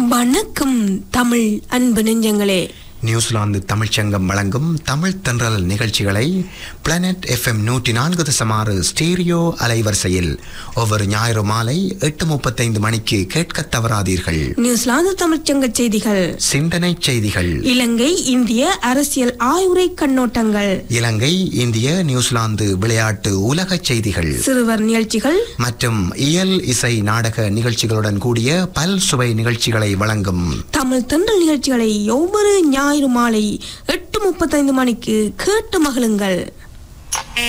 வணக்கம் தமிழ் அன்பு நெஞ்சங்களே நியூசிலாந்து தமிழ்ச்சங்கம் வழங்கும் தமிழ் தென்றல் நிகழ்ச்சிகளை பிளானட் எஃப்எம் நூற்றி நான்கு தசமாறு ஸ்டீரியோ அலைவரிசையில் ஒவ்வொரு ஞாயிறு மாலை எட்டு முப்பத்தைந்து மணிக்கு கேட்க தவறாதீர்கள் நியூசிலாந்து தமிழ்ச்சங்க செய்திகள் சிந்தனை செய்திகள் இலங்கை இந்திய அரசியல் ஆய்வுரை கண்ணோட்டங்கள் இலங்கை இந்திய நியூசிலாந்து விளையாட்டு உலக செய்திகள் சிறுவர் நிகழ்ச்சிகள் மற்றும் இயல் இசை நாடக நிகழ்ச்சிகளுடன் கூடிய பல் சுவை நிகழ்ச்சிகளை வழங்கும் தமிழ் தென்றல் நிகழ்ச்சிகளை ஒவ்வொரு ஞாயிறு மாலை எட்டு முப்பத்தைந்து மணிக்கு கேட்டு மகிழுங்கள்